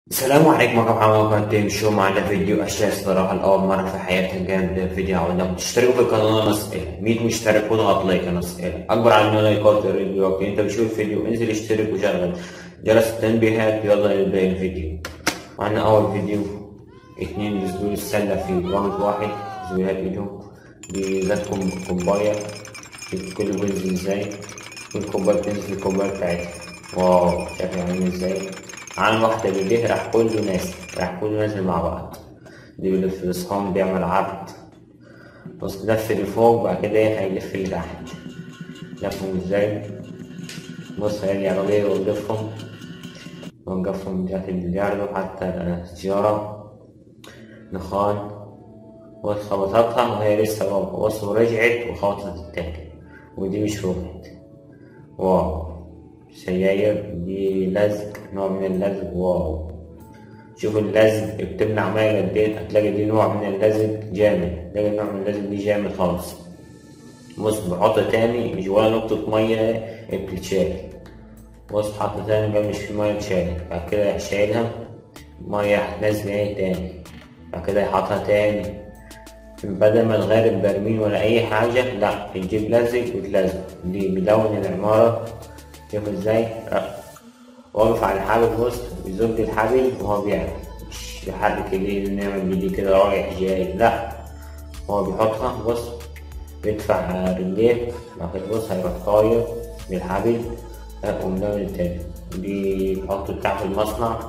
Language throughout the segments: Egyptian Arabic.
السلام عليكم ورحمة الله وبركاته شو معنا فيديو أشياء صراحة لأول مرة في حياتي جامد فيديو عاوزكم تشتركوا في القناة نسأل 100 مشترك واضغط لايك نسأل أكبر عن لايكات الفيديو وقت أنت بتشوف الفيديو انزل اشترك وشغل جرس التنبيهات يلا نبدأ الفيديو معنا أول فيديو اتنين بيسدوا السلة في راوند واحد زويات ايدهم بيزاتكم كوباية شوف كل بينزل ازاي كل كوباية بتنزل الكوباية بتاعتها واو شكله عامل ازاي عن واحدة بالليه راح كله نازل راح كله نازل مع بعض دي بيلف الصحام بيعمل عرض بص لف لفوق بعد كده هيلف لتحت لفهم ازاي بص هيجي عربية ويلفهم ونقفهم تحت البلياردو حتى السيارة نخان بص خبطتها وهي لسه واقفة بص ورجعت وخبطت التاني ودي مش روحت واو سجاير دي لزق نوع من اللزق واو شوف اللزق بتمنع مية قد ايه هتلاقي دي نوع من اللزق جامد تلاقي نوع من اللزق دي جامد خالص بص بحط تاني مش ولا نقطة مية بتتشال بص حط تاني بقى مش في مية اتشالت بعد كده شايلها مية هتنزل ايه تاني بعد كده يحطها تاني بدل ما تغير البرميل ولا أي حاجة لأ تجيب لزق وتلزق دي بيلون العمارة شوف ازاي واقف على الحبل بص بيزج الحبل وهو بيعمل مش يحرك ايديه نعمل بايديه كده رايح جاي لا هو بيحطها بص بيدفع رجليه بعد كده بص هيروح طاير بالحبل وملون التاني بيحطوا بتاع في المصنع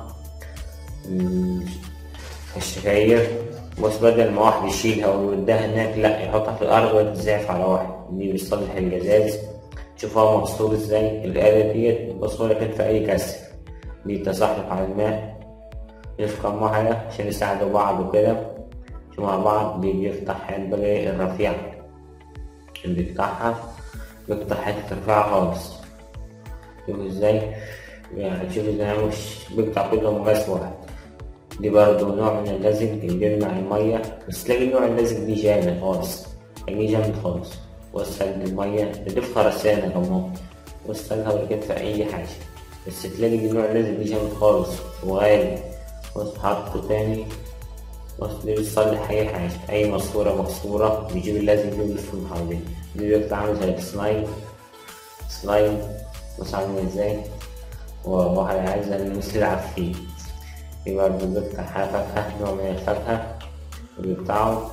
الشكاير بص بدل ما واحد يشيلها ويوديها هناك لا يحطها في الأرض وتزعف على واحد دي بيصلح الجزاز شوف هو مقصود ازاي الآلة ديت بص ولا كان في أي كسر دي تزحلق على الماء يفقى واحدة عشان يساعدوا بعض وكده شوف مع بعض دي بيفتح البلاي الرفيع اللي بيفتحها بيفتح حتة رفيعة خالص شوف ازاي يعني شوف ازاي مش بيقطع كلهم غاز واحد دي برضه نوع من اللزق اللي بيمنع المية بس تلاقي نوع اللزق دي جامد خالص يعني جامد خالص وصل المية تضيف خرسانة كمان وصلها ولا كده في أي حاجة بس تلاقي دي نوع لازم دي جامد خالص وغالي بص حطه تاني بص دي بتصلح أي حاجة أي ماسورة مكسورة بيجيب اللازم يجيب الفيلم حواليه دي بيطلع عامل زي السلايم سلايم بص عامل ازاي وواحد عايز المس يلعب فيه دي برضه بيقطع فاكهة نوع من الفاكهة بيقطعه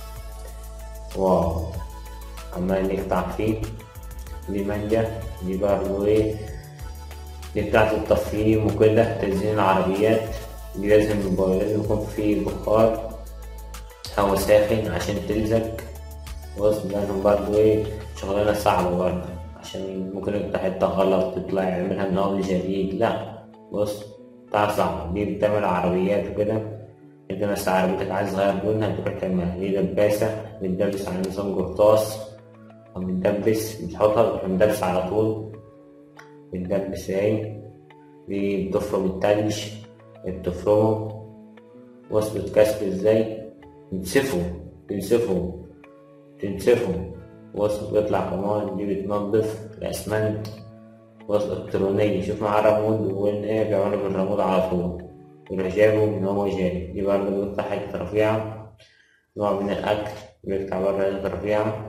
واو عمال يقطع فيه دي مانجا دي برضه ايه دي بتاعت التفخيم وكده تزيين العربيات دي لازم لازم يكون فيه بخار هوا ساخن عشان تلزق بص لأنه برضه ايه شغلانة صعبة برضه عشان ممكن يقطع حتة غلط تطلع يعملها من أول جديد لأ بص بتاع صعب دي بتعمل عربيات وكده انت مثلا عربيتك عايز تغير لونها تروح تعملها دي دباسة بتدبس على نظام قرطاس أو بتدبس بتحطها بتروح مدبس على طول بتدبس اهي دي بتفرم التلج بتفرمه وصلت كسر ازاي تنسفه تنسفه تنسفه وصل بيطلع كمان دي بتنضف الأسمنت وصل إلكترونية شوف معاه رمود وإن إيه بيعملوا بالرمود على طول يروح جايبه من هو جاي دي برضه بيقطع حتة رفيعة نوع من الأكل بيقطع برضه حتة رفيعة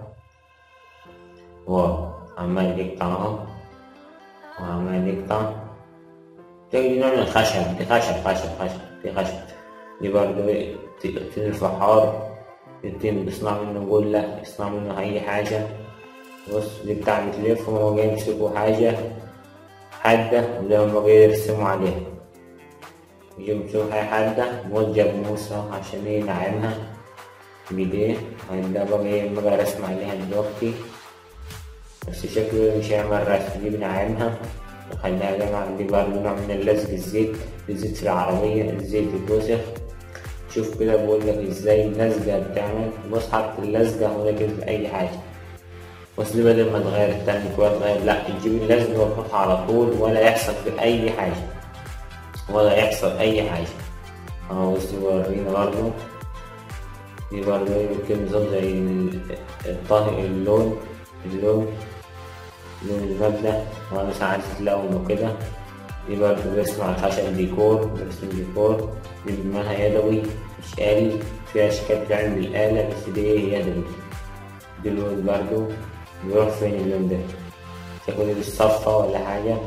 واو عمال يقطع اهو وعمال يقطع تلاقي نوع من الخشب دي خشب خشب خشب دي خشب دي برضه تين الفحار التين بيصنع منه جلة بيصنع منه أي حاجة بص دي بتاع بتلف وهو جاي يمسكوا حاجة حادة زي ما جاي يرسموا عليها يجيبوا يمسكوا حاجة حادة موجه بموسى عشان ينعمها بإيديه هيبدأ بقى يبقى رسم عليها دلوقتي بس شكله مش هيعمل رسم دي بنعمها وخليها جامعة دي برضه نوع من اللزق الزيت الزيت في العربية الزيت الوسخ شوف كده بقول لك ازاي اللزقة بتعمل بص حط اللزقة ولا كده في أي حاجة بس دي بدل ما تغير التانك ولا تغير لأ تجيب اللزقة وتحطها على طول ولا يحصل في أي حاجة ولا يحصل أي حاجة أهو بص ورينا برضه دي برضه يمكن نظام زي الطهي اللون اللون لون المبنى وأنا ساعات تلون وكده دي برضه بيصنع خشب ديكور برسم ديكور دي بيعملها يدوي مش آلي في أشكال بتعمل بالآلة بس دي إيه يدوي دي اللون برضه بيروح فين اللون ده تاكل الصفة ولا حاجة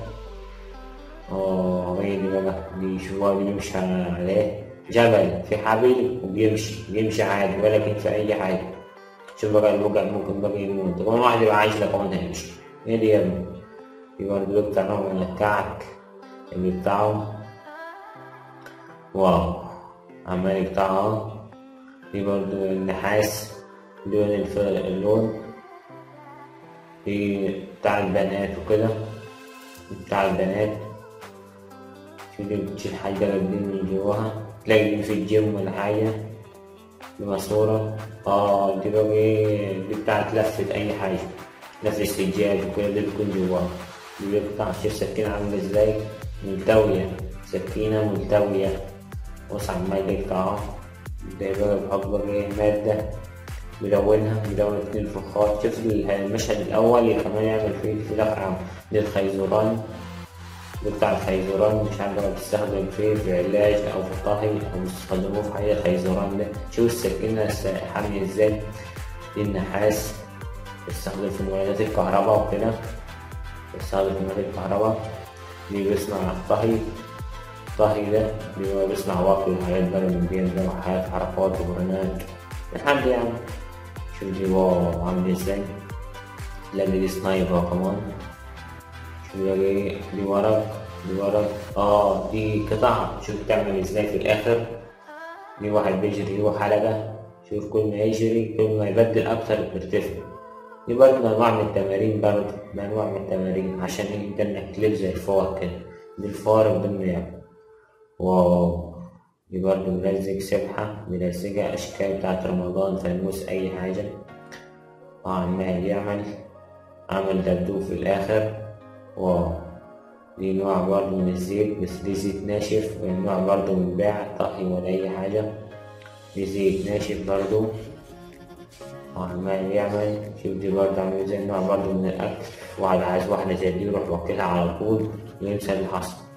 اه هي دي بقى بيشوفوها بيمشي عليه جبل في حبل وبيمشي بيمشي عادي ولا كان في أي حاجة شوف بقى الوجع ممكن بقى يموت كمان واحد يبقى عايش لك كمان هيمشي ايه دي يا ابني في برضه بتاعهم من الكعك اللي بتاعهم واو عمال بتاعها في برضه النحاس لون الف... اللون في بتاع البنات وكده بتاع البنات في اللي بتشيل حاجة جامدين من جواها تلاقي دي في الجيم ولا حاجة دي ماسورة اه دي بقى ايه دي بتاعت لفة أي حاجة لفة السجاد وكده دي بيكون جواها دي بتاع شوف سكينة عاملة ازاي ملتوية سكينة ملتوية بص على المايك بتاعها ده بقى بحط بقى ايه مادة ملونها ملون اتنين فخار شوف المشهد الأول كمان يعمل فيه في الآخر للخيزران بتاع الخيزران مش عارف بقى بتستخدم فيه في علاج أو في طهي أو بتستخدموه في حاجة الخيزران ده شوف السكينة حامية ازاي دي النحاس بتستخدم في مولدات الكهرباء وكده بتستخدم في مولدات الكهرباء دي بيصنع طهي الطهي ده بيبقى بيصنع واقي وحاجات بقى من دي ده وحاجات حركات وبرنات لحد يعني شوف دي واو عامل ازاي تلاقي دي سنايبر كمان شوف دي دي ورق دي ورق اه دي قطع شوف بتعمل ازاي في الاخر دي واحد بيجري هو حلقة شوف كل ما يجري كل ما يبدل اكتر بيرتفع دي برضه انواع من التمارين برضه انواع من التمارين عشان يقدر انك تلف زي الفار كده دي الفار بدون يعني واو دي برضه ملزق سبحة ملزقة أشكال بتاعت رمضان فانوس أي حاجة وعمال يعمل عمل دبدوب في الآخر واو دي نوع برضه من الزيت بس دي زيت ناشف ونوع برضه من بيع طهي ولا أي حاجة دي زيت ناشف برضه وعمال يعمل شوف دي برضه عامل زي نوع برضه من الأكل واحد عايز واحدة زي دي يروح واكلها على طول وينسى اللي حصل